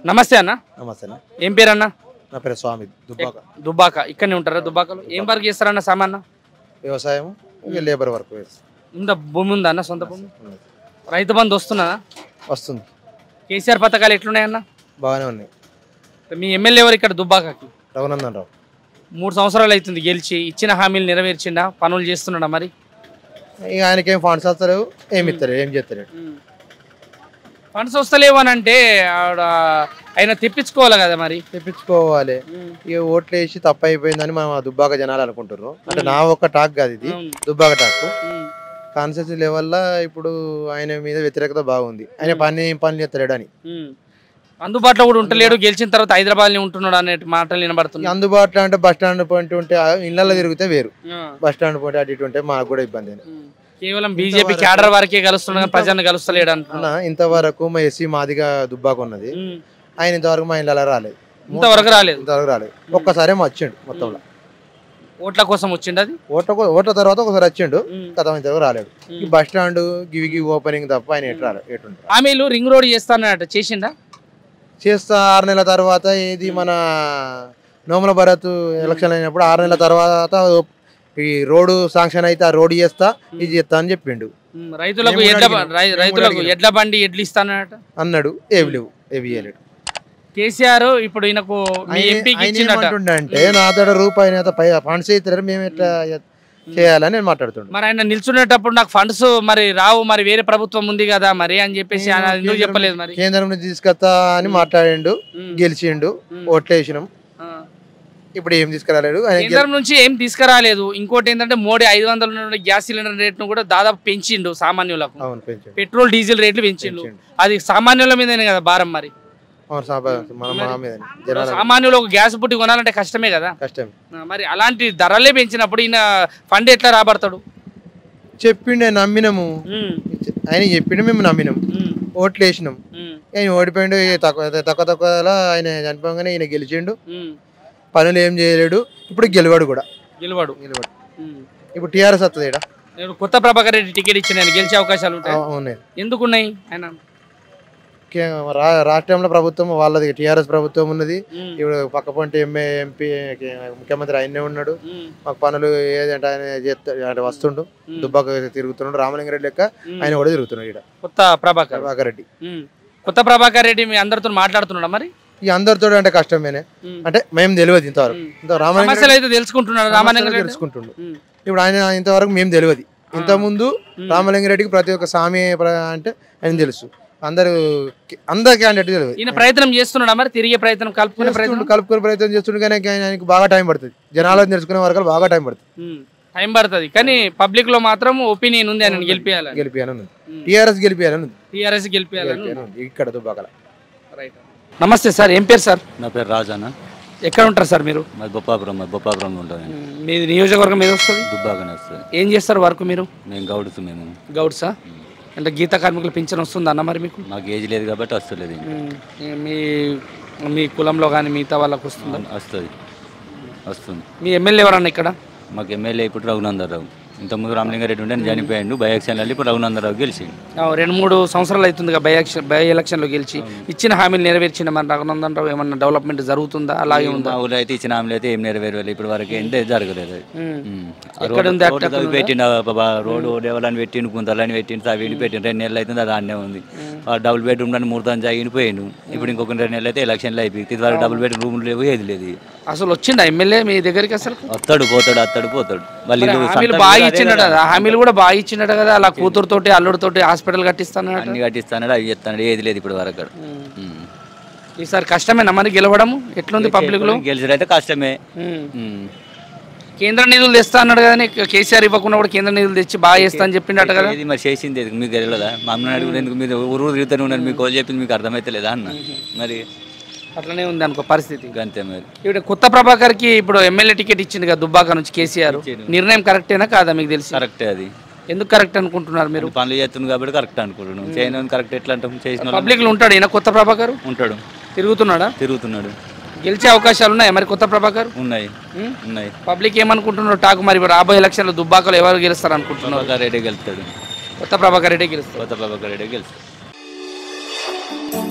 నమస్తే అన్న నమస్తేనా ఏం పేరు అన్న నా పేరు స్వామి దుబ్బాక దుబ్బాక ఇక్కడనే ఉంటారా దుబ్బాకలో ఏం వర్క్ చేస్తారన్న సామాన్ వ్యవసాయం ఇంకా లేబర్ వర్క్ వేస్- ఉందా భూమి ఉందా అన్న సొంత భూమి ఉన్నది. రైతు బంధు వస్తున్నదా వస్తుంది కేసీఆర్ పథకాలు ఎట్లున్నాయన్న బాగానే ఉన్నాయి మీ ఎమ్మెల్యే ఎవరు ఇక్కడ దుబ్బాకకి రఘునందన్ రావు మూడు సంవత్సరాలు అవుతుంది గెలిచి ఇచ్చిన హామీలు నెరవేర్చిండా పనులు చేస్తున్నాడా మరి ఇక ఆయనకి ఏం ఫండ్స్ వస్తలేవు ఏమి ఇస్తారు ఏం చేస్తారు ఫండ్స్ వస్తలేవు అని అంటే ఆవిడ ఆయన తెప్పించుకోవాలి కదా మరి తెప్పించుకోవాలి ఇక ఓట్లు వేసి తప్పు అయిపోయిందని మనం ఆ దుబ్బాక జనాలు అనుకుంటారు అంటే నా ఒక్క టాక్ కాదు ఇది అవును. దుబ్బాక టాక్ ఉమ్. కాన్సెన్స్ లెవెల్లో ఇప్పుడు ఆయన మీద వ్యతిరేకత బాగుంది ఆయన పని ఏం పని చేస్తాడు అని ఉమ్. అందుబాటులో కూడా ఉంటలేడు గెలిచిన తర్వాత హైదరాబాద్ లో ఉంటున్నాడు అనే మాటలు ఇక వినబడుతున్నాయి అందుబాటులో అంటే బస్ స్టాండ్ పాయింట్ ఉంటే ఆ ఇళ్ళల్లో తిరిగితే వేరు ఆ. బస్ స్టాండ్ పాయింట్ అటు ఇటు ఉంటే మాకు కూడా ఇబ్బంది ఉమ్. కేవలం బీజేపీ క్యాడర్ వరకే కలుస్తున్నాడు ప్రజలను కలుస్తలేడు అంటున్నా అన్న ఇంతవరకు మా ఎస్సీ మాదిగా దుబ్బాక ఉన్నది ఉమ్. ఆయన ఇంతవరకు మా ఇళ్ళ రాలేదు ఇంతవరకు రాలేదు ఇంతవరకు రాలేదు ఒక్కసారి ఏమో వచ్చిండు మొత్తంలో ఓట్ల కోసం వచ్చిండు అది ఓట్ల కో- ఓట్ల తర్వాత ఒకసారి వచ్చిండు ఉమ్. కథ ఇంతవరకు రాలేదు ఉమ్. ఈ బస్ స్టాండ్ గివి గివి ఓపెనింగ్ తప్ప ఆయన ఎటు రాలేదు ఎటుంటారు హామీలు రింగ్ రోడ్ చేస్తానట చేసిండా చేస్తా ఆరు నెలల తర్వాత ఇది మన నోముల భరత్ ఎలక్షన్ అయినప్పుడు ఆరు నెలల తర్వాత ఈ రోడ్డు శాంక్షన్ అయితే ఆ రోడ్డు చేస్తా ఇది చేస్తా అని చెప్పిండు ఉమ్. రైతులకు మేము ఎడ్ల కూడా బ- రై- మేము రైతులకు కూడా ఎడ్ల బండి ఎడ్లు ఇస్తానట అన్నాడు ఏవి లేవు ఏవి ఇయ్యలేడు కేసీఆర్ ఇప్పుడు ఈయనకు మీ ఎంపీకి ఇచ్చిందట అంటే నా తోడ రూపాయి నేత పై ఫండ్స్ ఇస్తారు మేము ఎట్లా చేయాలని నేను మాట్లాడుతుండే మరి ఆయన నిల్చునేటప్పుడు నాకు ఫండ్స్ మరి రావు మరి వేరే ప్రభుత్వం ఉంది కదా మరి అని చెప్పేసి ఆయన ఎందుకు చెప్పలేదు మరి కేంద్రం నుంచి తీసుకొస్తా అని మాట్లాడిండు ఉమ్. గెలిచిండు ఉమ్. ఓట్లు వేసినాం ఆ. ఇప్పుడు ఏం తీసుకురాలేడు ఆయన గెల్- కేంద్రం నుంచి ఏం తీసుకురాలేదు ఇంకోటి ఏంటంటే మోడీ ఐదు వందల నుండి గ్యాస్ సిలిండర్ రేట్ను కూడా దాదాపు పెంచిండు సామాన్యులకు అవును పెంచండి పెట్రోల్ డీజిల్ రేట్లు పెంచిండు పెంచిండు. అది సామాన్యుల మీదనే కదా భారం మరి అవును సాబా మన మా మీద జనాల సామాన్యులు ఒక గ్యాస్ బుట్టి కొనాలంటే కష్టమే కదా కష్టం ఆ, మరి అలాంటి ధరలే పెంచినప్పుడు ఈయన ఫండ్ ఎట్లా రాబడతాడు చెప్పిండే నమ్మినాము ఉమ్, ఆయన చెప్పిండు మేము నమ్మినాం ఉమ్, ఓట్లు వేసినాం ఉమ్, ఆయన ఓడిపోయిండు ఈ తక్కువ తక్కువ తక్కువలో ఆయన చనిపోగానే ఈయన గెలిచిండు ఉమ్. పనులు ఏం చేయలేడు ఇప్పుడు గెలవాడు కూడా గెలవాడు గెలవాడు ఉమ్. ఇప్పుడు టీఆర్ఎస్ వస్తుంది ఇక్కడ నేను కొత్త ప్రభాకర్ రెడ్డి టికెట్ ఇచ్చిన ఆయన గెలిచే అవకాశాలు ఉంటాయి ఉన్నాయి ఎందుకు ఉన్నాయి ఆయన కే- రా- రాష్ట్రంలో ప్రభుత్వం వాళ్ళది టీఆర్ఎస్ ప్రభుత్వం ఉన్నది ఉమ్, ఇప్పుడు పక్క పొంటి ఎంఏ ఎంపీ ముఖ్యమంత్రి ఆయనే ఉన్నాడు ఉమ్, మాకు పనులు ఏదంటే ఆయన చేస్తాడు అంటే వస్తుండు ఉమ్, దుబ్బాక తిరుగుతున్నాడు రామలింగారెడ్డి లెక్క ఉమ్. ఆయన కూడా తిరుగుతున్నాడు ఇక్కడ కొత్త ప్రభాకర్ ప్రభాకర్ రెడ్డి ఉమ్. కొత్త ప్రభాకర్ రెడ్డి మీ అందరితో మాట్లాడుతున్నాడా మరి ఈ అందరితో అంటే కష్టమేనే ఉమ్. అంటే మేము తెలియదు ఇంతవరకు ఉమ్. ఇంత రామలింగారెడ్డి సమస్యలు అయితే తెలుసుకుంటున్నాడు రామానంగ రెడ్డి తెలుసుకుంటుండు ఉమ్, ఇప్పుడు ఆయన ఇంతవరకు మేము తెలియదు ఇంత ముందు ఉమ్. రామలింగారెడ్డికి ప్రతి ఒక్క సామి ప్ర- అంటే ఆయన తెలుసు అందరు అందరు క్యాండిడేట్ తెలియదు ఈయన ప్రయత్నం చేస్తున్నాడా మరి తిరిగే ప్రయత్నం కలుపుకునే ప్రయత్నం చేస్తుండు, కలుపుకునే ప్రయత్నం చేస్తుండే కానీ ఆయన- ఆయనకి బాగా టైం పడుతుంది జనాలను తెలుసుకునే వరకు బాగా టైం పడుతుంది ఉమ్. టైం పడుతుంది కానీ పబ్లిక్ లో మాత్రం ఒపీనియన్ ఉంది ఆయన గెలిపించాలని గెలిపియాలని ఉంది టీఆర్ఎస్ గెలిపియాలని ఉంది టీఆర్ఎస్ గెలిపించాలని గెలిపియాలని ఉంది ఇక్కడ దుబ్బాకల రైట్ నమస్తే సార్ ఏం పేరు సార్ నా పేరు రాజానా ఎక్కడ ఉంటారు సార్ మీరు మాది బొప్పాపురం మాది బొప్పాపురంలో ఉంటాను నేను ఉమ్, మీది నియోజకవర్గం ఏది వస్తుంది దుబ్బాకనే వస్తుంది ఏం చేస్తారు వర్క్ మీరు మేము గౌడుతు మేము గౌడ్సా అంటే గీత కార్మికుల పింఛన్ వస్తుంది అన్న మరి మీకు మాకు ఏజ్ లేదు కాబట్టి వస్తలేదు ఇంకా. ఉమ్, మీ మీ కులంలో కానీ మిగతా వాళ్ళకు వస్తుందా వస్తుంది వస్తుంది మీ ఎమ్మెల్యే ఎవరన్నా ఇక్కడ మాకు ఎమ్మెల్యే ఇప్పుడు రఘునందరావు ఇంతకుముందు రామలింగారెడ్డి ఉంటే ఆయన చనిపోయాడు బై ఎలక్షన్లో వెళ్ళి ఇప్పుడు రఘునందరావు గెలిచిండు ఆ, రెండు మూడు సంవత్సరాలు అవుతుంది బై ఎలక్షన్ బై ఎలక్షన్లో గెలిచి ఇచ్చిన హామీలు నెరవేర్చిన మన రఘునందన్ రావు ఏమన్నా డెవలప్మెంట్ జరుగుతుందా అలాగే ఉందా మా ఊళ్ళో అయితే ఇచ్చిన హామీలు అయితే ఏం నెరవేరలేదు ఇప్పటి వరకు ఏంటే జరగలేదు అది. ఉమ్. ఉమ్. ఆ ఎక్కడ రోడ్డు- ఉంది అట్ట రోడ్డు అక్కడ ఉందా? పెట్టిండు ఆ బాబా రోడ్డు డెవలని పెట్టిండు గుంతలని పెట్టిండు అవి ఇన్ని పెట్టిండు రెండు నెలలు అవుతుంది అది ఆడనే ఉంది ఆ డబుల్ బెడ్రూమ్ అని మూడు తాను జాగిపోయాను ఇప్పుడు ఇంకొక రెండు నెలలు అయితే ఎలక్షన్లు అయిపోయి ఇది వరకు డబుల్ బెడ్రూమ్ రూమ్ లేవు ఏది లేదు అసలు వచ్చిండా ఎమ్మెల్యే మీ దగ్గరికి అసలు వస్తాడు పోతాడు వస్తాడు పోతాడు మళ్ళీ మరి ఇల్లు హామీలు సొంత బాగా ఇల్లు అదే ఇచ్చినట కదా. కదా హామీలు కూడా బాగా ఇచ్చినట కదా అలా కూతురుతోటి అల్లుడితోటి హాస్పిటల్ కట్టిస్తానట అన్ని కట్టిస్తాడు అవి చెప్తాడు ఏది లేదు ఇప్పుడు వరకు అక్కడ ఉమ్. ఈసారి కష్టమేనా మరి గెలవడము ఎట్లుంది పబ్లిక్ లో గెలిచడం అయితే కష్టమే ఉమ్. ఉమ్. కేంద్ర నిధులు తెస్తా అన్నాడు కదా కేసీఆర్ ఇవ్వకుండా కూడా కేంద్ర నిధులు తెచ్చి బాగా చేస్తా అని చెప్పిండట కదా ఏది మరి చేసింది ఏది? మీకు తెలియదా మా అమ్మని అడుగుతుంది ఎందుకు మీరు ఊరు ఊరు తిరుగుతూనే ఉన్నారు మీకు వాళ్ళు చెప్పింది మీకు అర్థమైతే లేదా అన్న మరి అట్లనే ఉంది అనుకో పరిస్థితి ఇంకా అంతే మరి ఇప్పుడు కొత్త ప్రభాకర్ కి ఇప్పుడు ఎమ్మెల్యే టికెట్ ఇచ్చింది కదా దుబ్బాక నుంచి కేసీఆర్ ఇచ్చిండు. నిర్ణయం కరెక్టేనా కాదా మీకు తెలిసి కరెక్టే అది ఎందుకు కరెక్ట్ అనుకుంటున్నారు మీరు పనులు చేస్తుంది కాబట్టి కరెక్ట్ అనుకుంటున్నాను చేయను కరెక్ట్ ఎట్లా అంటాం చేసిన వాళ్ళని పబ్లిక్ లో ఉంటాడు ఈయన కొత్త ప్రభాకర్ ఉంటాడు తిరుగుతున్నాడా తిరుగుతున్నాడు గెలిచే అవకాశాలు ఉన్నాయా మరి కొత్త ప్రభాకర్ ఉన్నాయి ఉం? ఉన్నాయి పబ్లిక్ ఏమనుకుంటున్నారు టాకు మరి రాబోయే ఎలక్షన్లో దుబ్బాకలో ఎవరు గెలుస్తారు అనుకుంటున్నారు ప్రభాకర్ రెడ్డి గెలుస్తాడు కొత్త ప్రభాకర్ రెడ్డి గెలుస్తారు కొత్త ప్రభాకర్ రెడ్డి గెలుస్తాడు